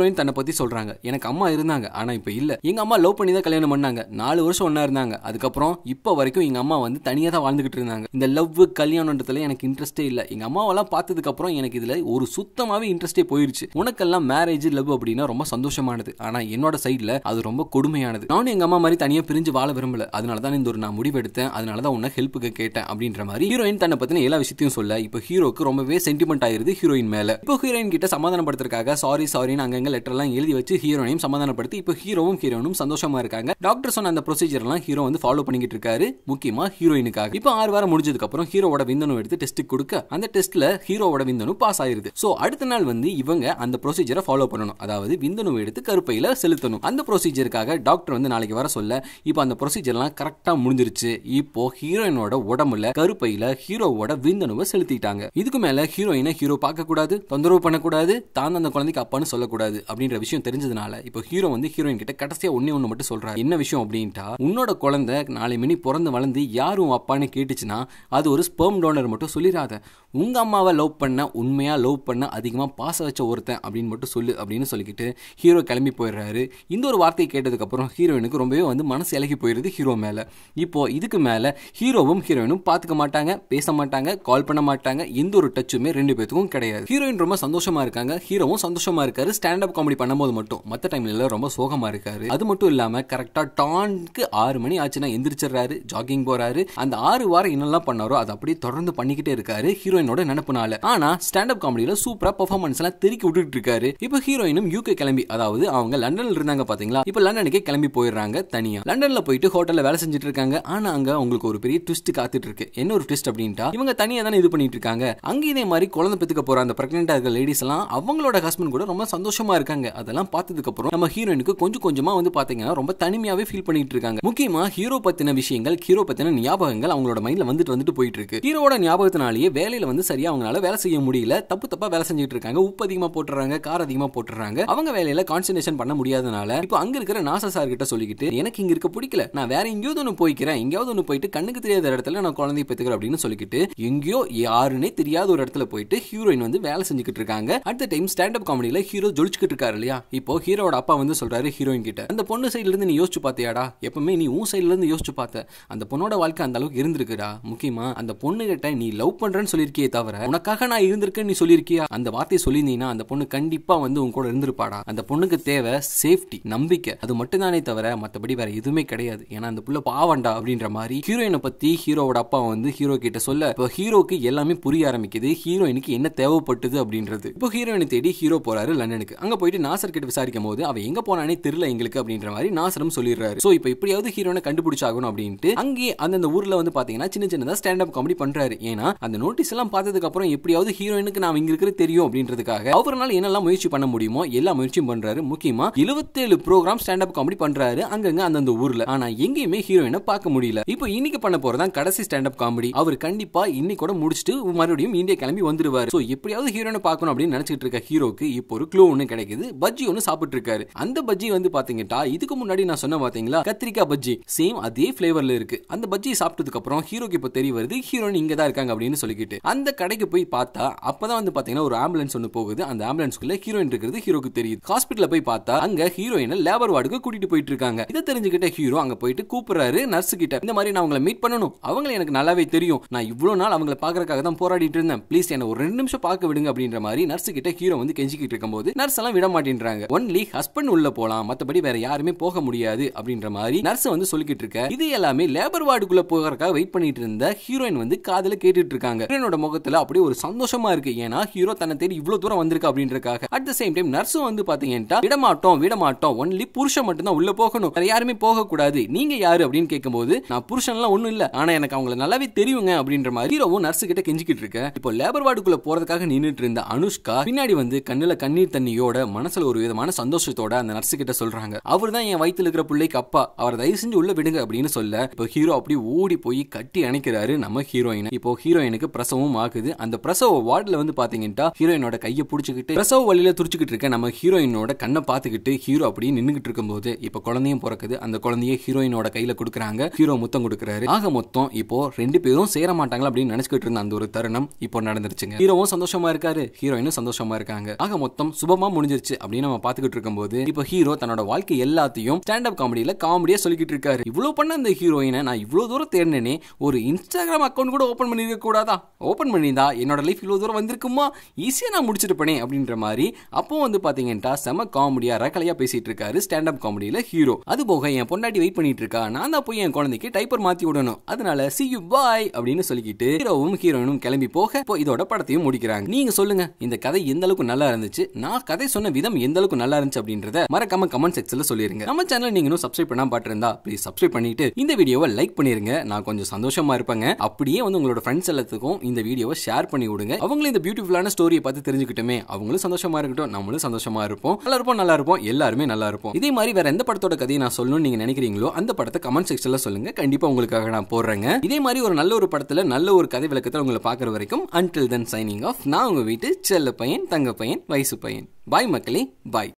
ஹீரோயின் தன்னை பத்தி சொல்றாங்க எனக்கு அம்மா இருந்தாங்க ஆனா இப்ப இல்ல எங்க அம்மா லவ் பண்ணி தான் கல்யாணம் பண்ணாங்க நாலு வருஷம் ஒண்ணா இருந்தாங்க அதுக்கப்புறம் இப்ப வரைக்கும் எங்க அம்மா வந்து தனியா தான் வாழ்ந்துகிட்டு இருந்தாங்க இந்த லவ் கல்யாணன்றதுல எனக்கு இன்ட்ரெஸ்டே இல்ல எங்க அம்மாவெல்லாம் பார்த்ததுக்கு அப்புறம் எனக்கு இதுல ஒரு சுத்தமாவே இன்ட்ரெஸ்டே போயிருச்சு உனக்கெல்லாம் மேரேஜ் லவ் அப்படின்னா ரொம்ப சந்தோஷமானது ஆனா என்னோட சைடுல அது ரொம்ப கொடுமையானது நானும் எங்க அம்மா மாதிரி தனியா பிரிஞ்சு வாழ விரும்பல அதனால தான் இந்த ஒரு நான் முடிவெடுத்தேன் அதனால தான் உன்னை ஹெல்ப்புக்கு கேட்டேன் அப்படின்ற மாதிரி ஹீரோயின் தன்னை பத்தின எல்லா விஷயத்தையும் சொல்ல இப்போ ஹீரோக்கு ரொம்பவே சென்டிமெண்ட் ஆயிருது ஹீரோயின் மேல இப்போ ஹீரோயின் கிட்ட சமாதானப்படுத்துறதுக்காக சாரி சாரின்னு அங்கங்க லெட்டர் எல்லாம் எழுதி வச்சு ஹீரோனையும் சமாதானப்படுத்தி இப்போ ஹீரோவும் ஹீரோனும் சந்தோஷமா இருக்காங்க டாக்டர் சொன்ன அந்த ப்ரொசீஜர் எல்லாம் ஹீரோ வந்து ஃபாலோ பண்ணிக்கிட்டு இருக்காரு முக்கியமா ஹீரோயினுக்காக இப்போ ஆறு வாரம் முடிஞ்சதுக்கு அப்புறம் ஹீரோவோட விந்தணு எடுத்து டெஸ்ட்டுக்கு கொடுக்க அந்த டெஸ்ட்ல ஹீரோவோட விந்தணு பாஸ் ஆயிருது சோ அடுத்த நாள் வந்து இவங்க அந்த ப்ரொசீஜரை ஃபாலோ பண்ணணும் அதாவது விந்தணு எடுத்து கருப்பையில செலுத்தணும் அந்த ப்ரொசீஜருக்காக டாக்டர் வந்து நாளைக்கு வர சொல்ல இப்போ அந்த ப்ரொசீஜர்லாம் கரெக்டா முடிஞ்சிருச்சு இப்போ ஹீரோயினோட உடம்புல கருப்பையில ஹீரோவோட விந்தணுவை செலுத்திட்டாங்க இதுக்கு மேல ஹீரோயினை ஹீரோ பார்க்க கூடாது தொந்தரவு பண்ணக்கூடாது தான் அந்த குழந்தைக்கு அப்பான்னு சொல்லக்கூடாது அப்படின்ற விஷயம் தெரிஞ்சதுனால இப்போ ஹீரோ வந்து ஹீரோயின் கிட்ட கடைசியா ஒன்னே ஒண்ணு மட்டும் சொல்றாரு என்ன விஷயம் அப்படின்ட்டா உன்னோட குழந்தை நாளை மணி பிறந்து வளர்ந்து யாரும் அப்பான்னு கேட்டுச்சுன்னா அது ஒரு ஸ்பெர்ம் டோனர் மட்டும் சொல்லிடாத உங்க அம்மாவை லவ் பண்ண உண்மையா லவ் பண்ண அதிகமா பாச வச்ச ஒருத்தன் அப்படின்னு மட்டும் சொல்லு அப்படின்னு சொல்லிக்கிட்டு ஹீரோ கிளம்பி போயிடுறாரு இந்த ஒரு வார்த்தையை கேட்டதுக்கு அப்புறம் ஹீரோயினுக்கு ரொம்பவே வந்து மனசு இலகி போயிருது ஹீரோ மேல இப்போ இதுக்கு மேல ஹீரோவும் ஹீரோயினும் பாத்துக்க மாட்டாங்க பேச மாட்டாங்க கால் பண்ண மாட்டாங்க எந்த ஒரு டச்சுமே ரெண்டு பேத்துக்கும் கிடையாது ஹீரோயின் ரொம்ப சந்தோஷமா இருக்காங்க ஹீரோவும் சந்தோஷமா இருக்காரு ஸ்டாண்ட் அப் காமெடி பண்ணும்போது மட்டும் மத்த டைம்ல எல்லாம் ரொம்ப சோகமா இருக்காரு அது மட்டும் இல்லாம கரெக்டா டான்க்கு ஆறு மணி ஆச்சுன்னா எந்திரிச்சிடுறாரு ஜாகிங் போறாரு அந்த ஆறு வாரம் என்னெல்லாம் பண்ணாரோ அதை அப்படியே தொடர்ந்து பண்ணிக்கிட்டே இருக்காரு ஹீரோயினோட நினப்புனால ஆனா ஸ்டாண்ட் அப் காமெடியில சூப்பரா பெர்ஃபார்மன்ஸ் எல்லாம் திருக்கி விட்டுட்டு இருக்காரு இப்போ ஹீரோயினும் யூகே கிளம்பி அதாவது அவங்க லண்டன்ல இருந்தாங்க பாத்தீங்களா இப்போ லண்டனுக்கே கிளம்பி போயிடுறாங்க தனியா லண்டன்ல போயிட்டு ஹோட்டல்ல வேலை செஞ்சுட்டு இருக்காங்க ஆனா அங்க உங்களுக்கு ஒரு பெரிய ட்விஸ்ட் காத்துட்டு இருக்கு என்ன ஒரு ட்விஸ்ட் அப்படின்ட்டா இவங்க தனியா தானே இது பண்ணிட்டு இருக்காங்க அங்க இதே மாதிரி குழந்தை பெத்துக்க போற அந்த பிரெக்னெண்டா இருக்க லேடிஸ் எல்லாம் அவங்களோட ஹஸ்பண்ட் கூட ரொம்ப சந்தோஷமா இருக்காங்க அதெல்லாம் பார்த்ததுக்கு அப்புறம் நம்ம ஹீரோயினுக்கு கொஞ்சம் கொஞ்சமா வந்து பாத்தீங்கன்னா ரொம்ப தனிமையாவே ஃபீல் பண்ணிட்டு இருக்காங்க முக்கியமா ஹீரோ பத்தின விஷயங்கள் ஹீரோ பத்தின ஞாபகங்கள் அவங்களோட மைண்ட்ல வந்துட்டு வந்துட்டு போயிட்டு இருக்கு ஹீரோட ஞாபகத்தினாலேயே வேலையில வந்து சரியா அவங்களால வேலை செய்ய முடியல தப்பு தப்பா வேலை செஞ்சுட்டு இருக்காங்க உப்பு அதிகமா போட்டுறாங்க கார் அதிகமா போட்டுறாங்க அவங்க வேலையில கான்சன்ட்ரேஷன் பண்ண முடியாதனால இப்போ அங்க இருக்கிற நாசா சார் கிட்ட சொல்லிக்கிட்டு எனக்கு இங்க இருக்க பிடிக்கல நான் வேற எங்கேயாவது ஒன்று போய்க்கிறேன் எங்கேயாவது ஒன்று போயிட்டு கண்ணுக்கு தெரியாத இடத்துல நான் குழந்தைய பெற்றுக்கிறேன் அப்படின்னு சொல்லிக்கிட்டு எங்கேயோ யாருன்னே தெரியாத ஒரு இடத்துல போயிட்டு ஹீரோயின் வந்து வேலை செஞ்சுக்கிட்டு இருக்காங்க at the time stand up காமெடியில ஹீரோ ஜொலிச்சுக்கிட்டு இருக்காரு இல்லையா இப்போ ஹீரோட அப்பா வந்து சொல்றாரு ஹீரோயின் கிட்ட அந்த பொண்ணு சைடுல இருந்து நீ யோசிச்சு பார்த்தியாடா எப்பவுமே நீ உன் சைடுல இருந்து யோசிச்சு பார்த்த அந்த பொண்ணோட வாழ்க்கை அந்த அளவுக்கு இருந்திருக்குடா முக்கியமா அந்த பொண்ணு கிட்ட நீ லவ் பண்றேன்னு சொல்லியிருக்கியே தவிர உனக்காக நான் இருந்திருக்கேன்னு நீ சொல்லியிருக்கியா அந்த வார்த்தையை சொல்லியிருந்தீங்கன்னா அந்த பொண்ணு கண்டிப்பா வந்து உன் கூட இருந்திருப்பாடா அந்த பொண்ணுக்கு தேவை சேஃப்டி நம்பிக்கை அது மட்டும் தானே தவிர மற்றபடி வேற எதுவுமே கிடையாது ஏன்னா அந்த புள்ள பாவண்டா அப்படின்ற மாதிரி ஹீரோயினை பத்தி ஹீரோவோட அப்பா வந்து ஹீரோ கிட்ட சொல்ல இப்போ ஹீரோக்கு எல்லாமே புரிய ஆரம்பிக்குது ஹீரோயினுக்கு என்ன தேவைப்பட்டது அப்படின்றது இப்போ ஹீரோயினை தேடி ஹீரோ போறாரு லண்டனுக்கு அங்க போயிட்டு நாசர் கிட்ட விசாரிக்கும் போது அவ எங்க போனானே தெரியல எங்களுக்கு அப்படின்ற மாதிரி நாசரும் சொல்லிடுறாரு சோ இப்போ எப்படியாவது ஹீரோனை கண்டுபிடிச்சாகணும் அப்படின்ட்டு அங்கே அந்தந்த ஊர்ல வந்து பாத்தீங்கன்னா சின்ன சின்னதா ஸ்டாண்ட் அப் காமெடி பண்றாரு ஏன்னா அந்த நோட்டீஸ் எல்லாம் பார்த்ததுக்கு அப்புறம் எப்படியாவது ஹீரோயினுக்கு நாம இங்க இருக்கிறது தெரியும் அப்படின்றதுக்காக அவரால் என்னெல்லாம் முயற்சி பண்ண முடியுமோ எல்லா முயற்சியும் பண்றாரு முக்கியமா இருபத்தேழு ப்ரோக்ராம் ஸ்டாண்ட் அப் காமெடி பண்றாரு அங்கங்க அந்தந்த ஊர்ல ஆனா எங்கேயுமே ஹீரோயினை பார்க்க முடியல இப்போ இன்னைக்கு பண்ண போறதான் கடைசி ஸ்டாண்ட் அப் காமெடி அவர் கண்டிப்பா இன்னைக்கு கூட முடிச்சுட்டு மறுபடியும் இந்தியா கிளம்பி வந்துருவாரு சோ எப்படியாவது ஹீரோனை பார்க்கணும் அப்படின்னு நினைச்சிட்டு இருக்க ஹீரோக்கு இப்போ ஒரு க்ளூ ஒன்று கிடைக்குது பஜ்ஜி ஒன்று சாப்பிட்டு இருக்காரு அந்த பஜ்ஜி வந்து பாத்தீங்கன்னா இதுக்கு முன்னாடி நான் சொன்ன பாத்தீங்களா கத்திரிக்காய் பஜ்ஜி சேம் அதே பிளேவர்ல இருக்கு அந்த பஜ்ஜி சாப்பிட்டதுக்கு அப்புறம் ஹீரோக்கு இப்போ தெரிய வருது ஹீரோயின் இங்க தான் இருக்காங்க அப்படின்னு சொல்லிக்கிட்டு அந்த கடைக்கு போய் பார்த்தா அப்பதான் வந்து பாத்தீங்கன்னா ஒரு ஆம்புலன்ஸ் ஒன்று போகுது அந்த ஆம்புலன்ஸ்குள்ள ஹீரோயின் இருக்கிறது ஹீரோக்கு தெரியுது ஹாஸ்பிட்டல்ல போய் பார்த்தா அங்க ஹீரோயினை லேபர் வார்டுக்கு கூட்டிட்டு போயிட்டு இருக்காங்க இதை தெரிஞ்சுக்கிட்ட ஹீரோ அங்க போயிட்டு கூப்பிடுறாரு நர்ஸ் கிட்ட இந்த மாதிரி நான் அவங்களை மீட் பண்ணணும் அவங்கள எனக்கு நல்லாவே தெரியும் நான் இவ்வளவு நாள் அவங்கள பாக்குறதுக்காக தான் போராடிட்டு இருந்தேன் ப்ளீஸ் என்ன ஒரு ரெண்டு நிமிஷம் பார்க்க விடுங்க அப்படின்ற மாதிரி நர்ஸ் கிட்ட ஹீரோ வந்து கெஞ்சிக்கிட்டு இருக்கும்போது நர்ஸ் எல்லாம் விட மாட்டேன்றாங்க ஒன்லி ஹஸ்பண்ட் உள்ள போலாம் மத்தபடி வேற யாருமே போக முடியாது அப்படின்ற மாதிரி நர்ஸ் வந்து சொல்லிக்கிட்டு இருக்க இது எல்லாமே லேபர் வார்டுக்குள்ள போகிறதுக்காக வெயிட் பண்ணிட்டு இருந்த ஹீரோயின் வந்து காதுல கேட்டுட்டு இருக்காங்க ஹீரோனோட முகத்துல அப்படியே ஒரு சந்தோஷமா இருக்கு ஏன்னா ஹீரோ தன்னை தேடி இவ்வளவு தூரம் வந்திருக்கு அப்படின்றக்காக அட் த சேம் டைம் நர்ஸும் வந்து பாத்தீங்கன்னா விடமாட்டோம் விடமாட்டோம் ஒன்லி புருஷன் மட்டும் தான் உள்ள போகணும் வேற யாருமே போக கூடாது நீங்க யாரு அப்படின்னு கேட்கும்போது நான் புருஷன்லாம் ஒண்ணும் இல்ல ஆனா எனக்கு அவங்கள நல்லாவே தெரியுங்க அப்படின்ற மாதிரி ஹீரோவும் நர்ஸ் கிட்ட கெஞ்சிக்கிட்டு இருக்க இப்போ லேபர் வார்டுக்குள்ள போறதுக்காக நின்னுட்டு இருந்த அனுஷ்கா பின்னாடி வந்து கண்ணுல கண்ணீர் தண்ணியோட மனசுல ஒரு விதமான சந்தோஷத்தோட அந்த நர்ஸ் கிட்ட சொல்றாங்க அவர் தான் என் வயித்துல இருக்கிற பிள்ளைக்கு அப்பா அவர் தயவு செஞ்சு உள்ள விடுங்க அப்படின்னு சொல்ல இப்போ ஹீரோ அப்படி ஓடி போய் கட்டி அணைக்கிறாரு நம்ம ஹீரோயின் இப்போ ஹீரோயினுக்கு பிரசவம் ஆகுது அந்த பிரசவ வார்டுல வந்து பாத்தீங்கன்னா ஹீரோயினோட கையை பிடிச்சிக்கிட்டு பிரசவ வழியில துடிச்சுக்கிட்டு இருக்க நம்ம ஹீரோயினோட கண்ணை பார்த்துக்கிட்டு ஹீரோ அப்படியே நின்னுகிட்டு இருக்கும்போது இப்போ குழந்தையும் பிறக்குது அந்த குழந்தைய ஹீரோயினோட கையில கொடுக்குறாங்க ஹீரோ முத்தம் கொடுக்குறாரு ஆக மொத்தம் இப்போ ரெண்டு பேரும் சேர மாட்டாங்களா அப்படின்னு நினைச்சுக்கிட்டு இருந்த அந்த ஒரு தருணம் இப்போ நடந்துருச்சுங்க ஹீரோவும் சந்தோஷமா இருக்காரு ஹீரோயினும் சந்தோஷமா இருக்காங்க ஆக மொத்தம் சுபமா முடிஞ்சது முடிஞ்சிருச்சு அப்படின்னு நம்ம பாத்துக்கிட்டு இருக்கும்போது இப்போ ஹீரோ தன்னோட வாழ்க்கை எல்லாத்தையும் ஸ்டாண்ட் அப் காமெடியில காமெடியா சொல்லிக்கிட்டு இருக்காரு இவ்வளவு பண்ண அந்த ஹீரோயினை நான் இவ்வளவு தூரம் தேர்னேனே ஒரு இன்ஸ்டாகிராம் அக்கௌண்ட் கூட ஓபன் பண்ணிருக்க கூடாதா ஓபன் பண்ணியிருந்தா என்னோட லைஃப் இவ்வளவு தூரம் வந்திருக்குமா ஈஸியா நான் முடிச்சிருப்பேனே அப்படின்ற மாதிரி அப்போ வந்து பாத்தீங்கன்னா செம காமெடியா ரகலையா பேசிட்டு இருக்காரு ஸ்டாண்ட் அப் காமெடியில ஹீரோ அது போக என் பொண்டாட்டி வெயிட் பண்ணிட்டு இருக்கா நான் தான் போய் என் குழந்தைக்கு டைப்பர் மாத்தி விடணும் அதனால சி யூ பாய் அப்படின்னு சொல்லிக்கிட்டு ஹீரோவும் ஹீரோயினும் கிளம்பி போக இப்போ இதோட படத்தையும் முடிக்கிறாங்க நீங்க சொல்லுங்க இந்த கதை எந்த அளவுக்கு நல்லா இருந்துச்சு நான் கதை சொன்ன விதம் எந்த அளவுக்கு நல்லா இருந்துச்சு அப்படின்றத மறக்காம கமெண்ட் செக்ஷன்ல சொல்லிருங்க நம்ம சேனல் நீங்க இன்னும் சப்ஸ்கிரைப் பண்ணாம பாட்டிருந்தா ப்ளீஸ் சப்ஸ்கிரைப் பண்ணிட்டு இந்த வீடியோவை லைக் பண்ணிருங்க நான் கொஞ்சம் சந்தோஷமா இருப்பேங்க அப்படியே வந்து உங்களோட ஃப்ரெண்ட்ஸ் எல்லாத்துக்கும் இந்த வீடியோவை ஷேர் பண்ணி விடுங்க அவங்களும் இந்த பியூட்டிஃபுல்லான ஸ்டோரியை பார்த்து தெரிஞ்சுக்கிட்டுமே அவங்களும் சந்தோஷமா இருக்கட்டும் நம்மளும் சந்தோஷமா இருப்போம் நல்லா இருப்போம் நல்லா இருப்போம் எல்லாருமே நல்லா இருப்போம் இதே மாதிரி வேற எந்த படத்தோட கதையை நான் சொல்லணும்னு நீங்க நினைக்கிறீங்களோ அந்த படத்தை கமெண்ட் செக்ஷன்ல சொல்லுங்க கண்டிப்பா உங்களுக்காக நான் போடுறேங்க இதே மாதிரி ஒரு நல்ல ஒரு படத்துல நல்ல ஒரு கதை விளக்கத்தில் உங்களை பார்க்குற வரைக்கும் அன்டில் தென் சைனிங் ஆஃப் நான் உங்க வீட்டு செல்ல பையன் தங்க பையன் வயசு பையன் பாய் மக்களே பாய்